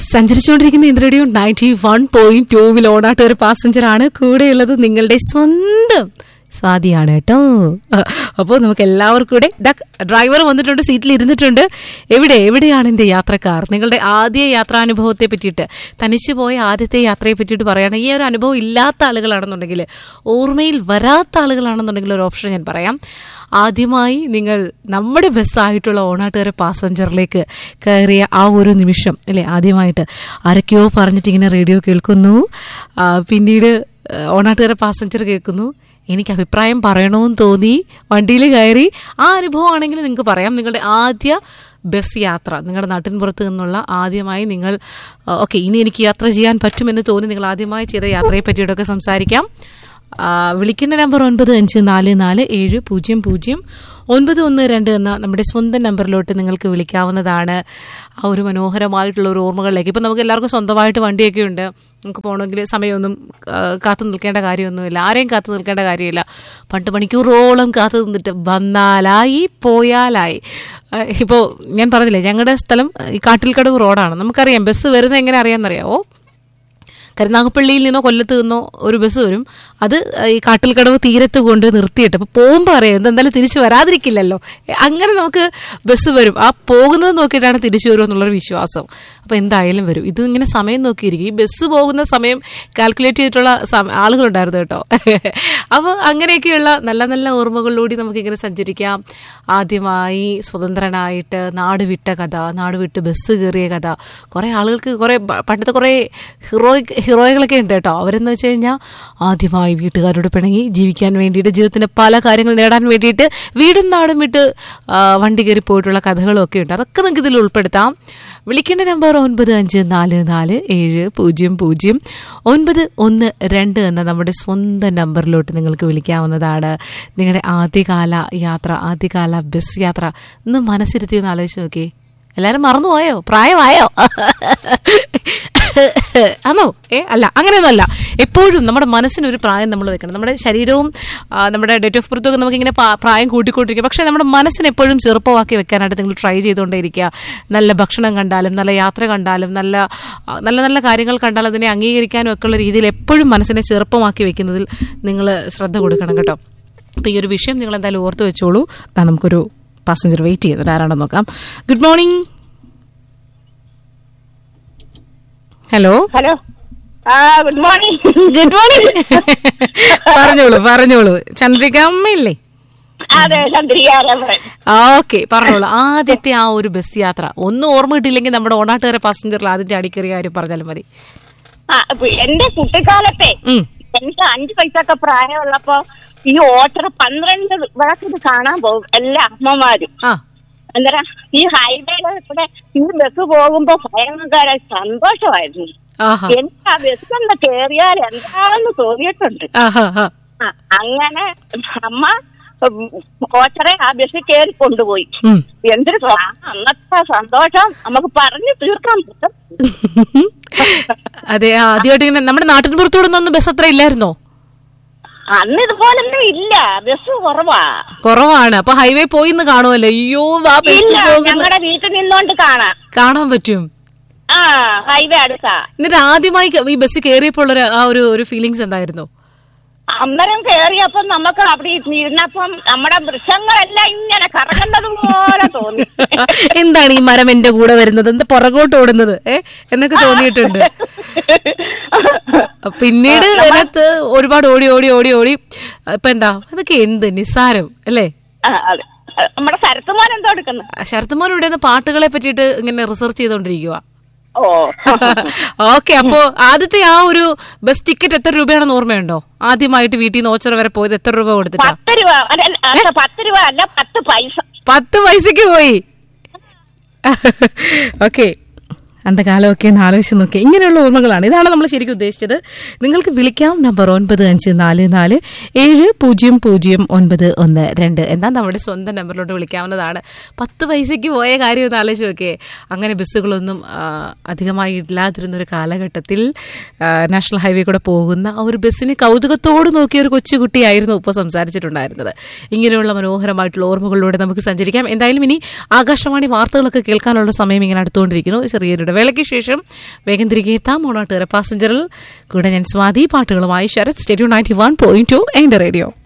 സഞ്ചരിച്ചുകൊണ്ടിരിക്കുന്ന interview ninety one point ടൂവിൽ ഓണാട്ട് ഒരു passenger ആണ് കൂടെയുള്ളത് നിങ്ങളുടെ സ്വന്തം സ്വാതിയാണ് കേട്ടോ അപ്പോൾ നമുക്ക് എല്ലാവർക്കും കൂടെ ഡ്രൈവർ വന്നിട്ടുണ്ട് സീറ്റിൽ ഇരുന്നിട്ടുണ്ട് എവിടെ എവിടെയാണ് എൻ്റെ യാത്രക്കാർ നിങ്ങളുടെ ആദ്യ യാത്രാനുഭവത്തെ പറ്റിയിട്ട് തനിച്ചു പോയ ആദ്യത്തെ യാത്രയെ പറ്റിയിട്ട് പറയുകയാണ് ഈ ഒരു അനുഭവം ഇല്ലാത്ത ആളുകളാണെന്നുണ്ടെങ്കിൽ ഓർമ്മയിൽ വരാത്ത ആളുകളാണെന്നുണ്ടെങ്കിൽ ഒരു ഓപ്ഷൻ ഞാൻ പറയാം ആദ്യമായി നിങ്ങൾ നമ്മുടെ ബസ്സായിട്ടുള്ള ഓണാട്ടുകാരെ പാസഞ്ചറിലേക്ക് കയറിയ ആ ഒരു നിമിഷം അല്ലേ ആദ്യമായിട്ട് ആരൊക്കെയോ പറഞ്ഞിട്ട് ഇങ്ങനെ റേഡിയോ കേൾക്കുന്നു ആ, പിന്നീട് ഓണാട്ടുകാരെ പാസഞ്ചർ കേൾക്കുന്നു എനിക്ക് അഭിപ്രായം പറയണമെന്ന് തോന്നി വണ്ടിയിൽ കയറി ആ അനുഭവമാണെങ്കിൽ നിങ്ങൾക്ക് പറയാം നിങ്ങളുടെ ആദ്യ ബസ് യാത്ര നിങ്ങളുടെ നാട്ടിൻ പുറത്ത് നിന്നുള്ള ആദ്യമായി നിങ്ങൾ ഓക്കെ ഇനി എനിക്ക് യാത്ര ചെയ്യാൻ പറ്റുമെന്ന് തോന്നി നിങ്ങൾ ആദ്യമായി ചെയ്ത യാത്രയെ പറ്റിയിട്ടൊക്കെ സംസാരിക്കാം ആ, വിളിക്കേണ്ട നമ്പർ ഒൻപത് അഞ്ച് നാല് നാല് ഏഴ് പൂജ്യം പൂജ്യം ഒൻപത് ഒന്ന് രണ്ട് എന്ന നമ്മുടെ സ്വന്തം നമ്പറിലോട്ട് നിങ്ങൾക്ക് വിളിക്കാവുന്നതാണ് ആ ഒരു മനോഹരമായിട്ടുള്ള ഒരു ഓർമ്മകളിലേക്ക് ഇപ്പം നമുക്ക് എല്ലാവർക്കും സ്വന്തമായിട്ട് വണ്ടിയൊക്കെ ഉണ്ട് നമുക്ക് പോകണമെങ്കിൽ സമയമൊന്നും ആ, കാത്തു നിൽക്കേണ്ട കാര്യമൊന്നുമില്ല ആരെയും കാത്തു നിൽക്കേണ്ട കാര്യമില്ല പണ്ട് മണിക്കൂറോളം കാത്തു നിന്നിട്ട് വന്നാലായി പോയാലായി ഇപ്പോൾ ഞാൻ പറഞ്ഞില്ലേ ഞങ്ങളുടെ സ്ഥലം ഈ കാട്ടിൽക്കടവ് റോഡാണ് നമുക്കറിയാം ബസ് വരുന്നത് എങ്ങനെ അറിയാമെന്നറിയാമോ കരുനാഗപ്പള്ളിയിൽ നിന്നോ കൊല്ലത്ത് നിന്നോ ഒരു ബസ് വരും അത് ഈ കാട്ടിൽക്കടവ് തീരത്ത് കൊണ്ട് നിർത്തിയിട്ട് അപ്പോൾ പോകുമ്പോൾ അറിയാം ഇതെന്തായാലും തിരിച്ചു വരാതിരിക്കില്ലല്ലോ അങ്ങനെ നമുക്ക് ബസ് വരും ആ പോകുന്നത് നോക്കിയിട്ടാണ് തിരിച്ചു വരും എന്നുള്ളൊരു വിശ്വാസം അപ്പോൾ എന്തായാലും വരും ഇത് ഇങ്ങനെ സമയം നോക്കിയിരിക്കും ഈ ബസ് പോകുന്ന സമയം കാൽക്കുലേറ്റ് ചെയ്തിട്ടുള്ള സമ- ആളുകളുണ്ടായിരുന്നു കേട്ടോ അപ്പോൾ അങ്ങനെയൊക്കെയുള്ള നല്ല നല്ല ഓർമ്മകളിലൂടെ നമുക്കിങ്ങനെ സഞ്ചരിക്കാം ആദ്യമായി സ്വതന്ത്രനായിട്ട് നാട് വിട്ട കഥ നാട് വിട്ട് ബസ് കയറിയ കഥ കുറേ ആളുകൾക്ക് കുറേ പ- പണ്ടത്തെ കുറേ ഹീറോയിക് ഹീറോയികളൊക്കെ ഉണ്ട് കേട്ടോ അവരെന്ന് വെച്ച് കഴിഞ്ഞാൽ ആദ്യമായി വീട്ടുകാരോട് പിണങ്ങി ജീവിക്കാൻ വേണ്ടിയിട്ട് ജീവിതത്തിൻ്റെ പല കാര്യങ്ങൾ നേടാൻ വേണ്ടിയിട്ട് വീടും നാടും വിട്ട് ആ, വണ്ടി കയറി പോയിട്ടുള്ള കഥകളും ഒക്കെ ഉണ്ട് അതൊക്കെ നിങ്ങൾക്ക് ഇതിൽ ഉൾപ്പെടുത്താം വിളിക്കേണ്ട നമ്പർ ഒൻപത് അഞ്ച് നാല് നാല് ഏഴ് പൂജ്യം പൂജ്യം ഒൻപത് ഒന്ന് രണ്ട് എന്ന നമ്മുടെ സ്വന്തം നമ്പറിലോട്ട് നിങ്ങൾക്ക് വിളിക്കാവുന്നതാണ് നിങ്ങളുടെ ആദ്യകാല യാത്ര ആദ്യകാല ബസ് യാത്ര ഇന്ന് മനസ്സിരുത്തി ഒന്ന് ആലോചിച്ച് നോക്കി എല്ലാരും മറന്നുപോയോ പ്രായമായോ ആണോ ഏ അല്ല അങ്ങനെയൊന്നും അല്ല എപ്പോഴും നമ്മുടെ മനസ്സിനൊരു പ്രായം നമ്മൾ വെക്കണം നമ്മുടെ ശരീരവും ആ, നമ്മുടെ ഡേറ്റ് ഓഫ് ബർത്തും ഒക്കെ നമുക്കിങ്ങനെ പാ- പ്രായം കൂട്ടിക്കൊണ്ടിരിക്കുക പക്ഷേ നമ്മുടെ മനസ്സിനെ എപ്പോഴും ചെറുപ്പമാക്കി വെക്കാനായിട്ട് നിങ്ങൾ ട്രൈ ചെയ്തുകൊണ്ടേയിരിക്കുക നല്ല ഭക്ഷണം കണ്ടാലും നല്ല യാത്ര കണ്ടാലും നല്ല ആ, നല്ല നല്ല കാര്യങ്ങൾ കണ്ടാൽ അതിനെ അംഗീകരിക്കാനും ഒക്കെ ഉള്ള രീതിയിൽ എപ്പോഴും മനസ്സിനെ ചെറുപ്പമാക്കി വെക്കുന്നതിൽ നിങ്ങൾ ശ്രദ്ധ കൊടുക്കണം കേട്ടോ അപ്പോൾ ഈ ഒരു വിഷയം നിങ്ങൾ എന്തായാലും ഓർത്ത് വെച്ചോളൂ ദാ നമുക്കൊരു പാസഞ്ചർ വെയിറ്റ് ചെയ്യുന്നത് ആരാണെന്ന് നോക്കാം good morning hello hello ah good morning good morning പറഞ്ഞോളൂ പറഞ്ഞോളൂ ചന്ദ്രിക അമ്മയില്ലേ അതെ ചന്ദ്രികാരൻ ഓക്കെ പറഞ്ഞോളൂ ആദ്യത്തെ ആ ഒരു ബസ് യാത്ര ഒന്നും ഓർമ്മ കിട്ടിയില്ലെങ്കിൽ നമ്മുടെ ഓണാട്ടുകാരെ പാസഞ്ചറിൽ ആദ്യത്തെ അടിക്കറിയ കാര്യം പറഞ്ഞാലും മതി ആ ഇപ്പൊ എന്റെ കുട്ടിക്കാലത്തെ ഉം. എനിക്ക് അഞ്ചു പൈസക്കെ പ്രായമുള്ളപ്പോ ഈ ഓട്ടർ പന്ത്രണ്ട് വിളക്കിത് കാണാൻ പോകും എല്ലാ അമ്മമാരും ആ എന്താ ഈ ഹൈവേയിലെ കൂടെ ഈ ബസ് പോകുമ്പോ ഭയങ്കര സന്തോഷമായിരുന്നു ആഹാ എനിക്ക് ആ ബസ് ഒന്ന് കേറിയാൽ എന്താണെന്ന് തോന്നിയിട്ടുണ്ട് ആഹാ ആ. ആ, അങ്ങനെ അമ്മ ഉം, ഓച്ചറെ ആ ബസ്സിൽ കയറി കൊണ്ടുപോയി ഉം. എന്തൊരു സ- ആ അന്നത്തെ സന്തോഷം നമുക്ക് പറഞ്ഞു തീർക്കാൻ പറ്റും അതെ ആദ്യമായിട്ട് ഇങ്ങനെ നമ്മുടെ നാട്ടിൻ പുറത്തൂടെ ഒന്നും ബസ് അത്ര ഇല്ലായിരുന്നോ അന്ന് ഇതുപോലൊന്നും ഇല്ല ബസ് കുറവാ കുറവാണ് അപ്പൊ ഹൈവേ പോയി എന്ന് കാണുമല്ലോ അയ്യോ ആ ബസ് ഇല്ല പോകുന്ന ഞങ്ങളുടെ വീട്ടിൽ നിന്നോണ്ട് കാണാം കാണാൻ പറ്റും ആ ഹൈവേ അടുത്താ എന്നിട്ട് ആദ്യമായി ക- ഈ ബസ് കയറിയപ്പോൾ ഉള്ള ഒരു- ആ ഒരു ഒരു ഫീലിങ്സ് എന്തായിരുന്നു അന്നേരം കേറിയപ്പം നമുക്ക് അവിടെ ഇരുന്നപ്പം നമ്മുടെ വൃക്ഷങ്ങളെല്ലാം ഇങ്ങനെ കറങ്ങുന്നത് പോലെ തോന്നി എന്താണ് ഈ മരം എന്റെ കൂടെ വരുന്നത് എന്താ പുറകോട്ട് ഓടുന്നത് ഏ എന്നൊക്കെ തോന്നിയിട്ടുണ്ട് പിന്നീട് അതിനകത്ത് ഒരുപാട് ഓടി ഓടി ഓടി ഓടി ഇപ്പൊ എന്താ അതൊക്കെ എന്ത് നിസ്സാരം അല്ലേ ആ, അതെ നമ്മുടെ സരത്തുമോൻ എന്തോ എടുക്കുന്നു ശരത്മോൻ ഇവിടെ നിന്ന് പാട്ടുകളെ പറ്റിയിട്ട് ഇങ്ങനെ റിസർച്ച് ചെയ്തോണ്ടിരിക്കുക ഓ ഓക്കെ അപ്പോ ആദ്യത്തെ ആ ഒരു ബസ് ടിക്കറ്റ് എത്ര രൂപയാണെന്ന് ഓർമ്മയുണ്ടോ ആദ്യമായിട്ട് വീട്ടിൽ നിന്ന് ഓച്ചറ വരെ പോയത് എത്ര രൂപ കൊടുത്തിട്ടാ പത്ത് രൂപ അല്ല, അല്ല, പത്ത് രൂപ അല്ല പത്ത് പൈസ പത്ത് പൈസക്ക് പോയി ഓക്കെ അന്ത കാലമൊക്കെ ഒന്ന് ആലോചിച്ച് നോക്കി ഇങ്ങനെയുള്ള ഓർമ്മകളാണ് ഇതാണ് നമ്മൾ ശരിക്കും ഉദ്ദേശിച്ചത് നിങ്ങൾക്ക് വിളിക്കാം നമ്പർ ഒൻപത് അഞ്ച് നാല് നാല് ഏഴ് പൂജ്യം പൂജ്യം ഒൻപത് ഒന്ന് രണ്ട് എന്നാൽ നമ്മുടെ സ്വന്തം നമ്പറിലോട്ട് വിളിക്കാവുന്നതാണ് പത്ത് പൈസയ്ക്ക് പോയ കാര്യം ഒന്ന് ആലോചിച്ച് നോക്കേ അങ്ങനെ ബസ്സുകളൊന്നും ആ, അധികമായി ഇല്ലാതിരുന്ന ഒരു കാലഘട്ടത്തിൽ ആ, നാഷണൽ ഹൈവേ കൂടെ പോകുന്ന ആ ഒരു ബസ്സിന് കൗതുകത്തോട് നോക്കിയ ഒരു കൊച്ചുകുട്ടിയായിരുന്നു ഇപ്പോൾ സംസാരിച്ചിട്ടുണ്ടായിരുന്നത് ഇങ്ങനെയുള്ള മനോഹരമായിട്ടുള്ള ഓർമ്മകളിലൂടെ നമുക്ക് സഞ്ചരിക്കാം എന്തായാലും ഇനി ആകാശവാണി വാർത്തകളൊക്കെ കേൾക്കാനുള്ള സമയം ഇങ്ങനെ അടുത്തുകൊണ്ടിരിക്കുന്നു ചെറിയൊരു ഇടവേളയ്ക്ക് ശേഷം വേഗം തിരികെ എത്താം ഓണാട്ടുകാര പാസഞ്ചറിൽ കൂടെ ഞാൻ സ്വാതി പാട്ടുകളുമായി Sarath studio ninety one point two എൻ്റെ റേഡിയോ